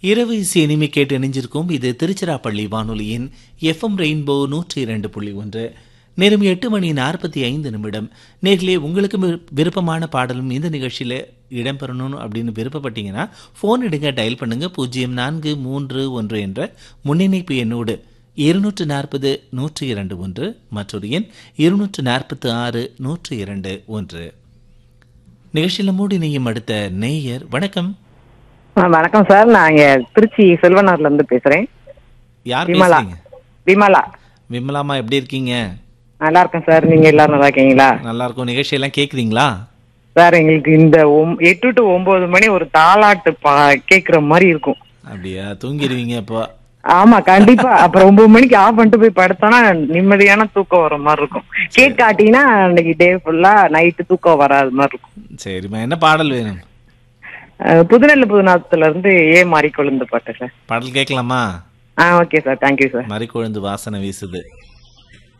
இரவு இசை இனிமை கேட்டு இணைஞ்சிருக்கும் இது திருச்சிராப்பள்ளி வானொலியின் எஃப்எம் ரெயின்போ நூற்றி இரண்டு புள்ளி ஒன்று நேரம் எட்டு மணி நாற்பத்தி ஐந்து நிமிடம் நேர்களே உங்களுக்கு வி- விருப்பமான பாடலும் இந்த நிகழ்ச்சியில் இடம்பெறணும் அப்படின்னு விருப்பப்பட்டீங்கன்னா ஃபோன் எடுங்க டயல் பண்ணுங்க பூஜ்ஜியம் நான்கு மூன்று ஒன்று என்ற முன்னிணைப்பு எண்ணோடு இருநூற்று நாற்பது நூற்றி இரண்டு ஒன்று மற்றொரு எண் இருநூற்று நாற்பத்து ஆறு நூற்றி இரண்டு ஒன்று நிகழ்ச்சியில் மூடி நெய்யும் அடுத்த நேயர் வணக்கம் ஆ, வணக்கம் சார் நான் இங்க திருச்சி செல்வனார்ல இருந்து பேசுறேன் யார் விமலா பேசுறீங்க விமலா விமலாமா எப்படி இருக்கீங்க நல்லா இருக்கேன் சார் நீங்க எல்லாரும் நல்லா இருக்கீங்களா நல்லா இருக்கும் நிகழ்ச்சி எல்லாம் கேக்குறீங்களா சார் எங்களுக்கு இந்த ஒம்- எட்டு டு ஒன்பது மணி ஒரு தாலாட்டு பா கேக்குற மாதிரி இருக்கும் அப்படியா தூங்கிடுவீங்க இப்போ ஆமா கண்டிப்பா அப்புறம் ஒன்பது மணிக்கு ஆஃப் பண்ணிட்டு போய் படுத்தோம்னா நிம்மதியான தூக்கம் வர மாதிரி இருக்கும் கேக் காட்டினா அன்னைக்கு டே ஃபுல்லா நைட்டு தூக்கம் வராத மாதிரி இருக்கும் சரிம்மா என்ன பாடல் வேணும் அஹ், புதுநெல்லு புதுநாத்துல இருந்து ஏ மாறி கொழுந்து பாட்டு சார் பாடல் கேட்கலாமா ஆ ஓகே சார் தேங்க்யூ சார் மறிக்கொழுந்து வாசனை வீசுது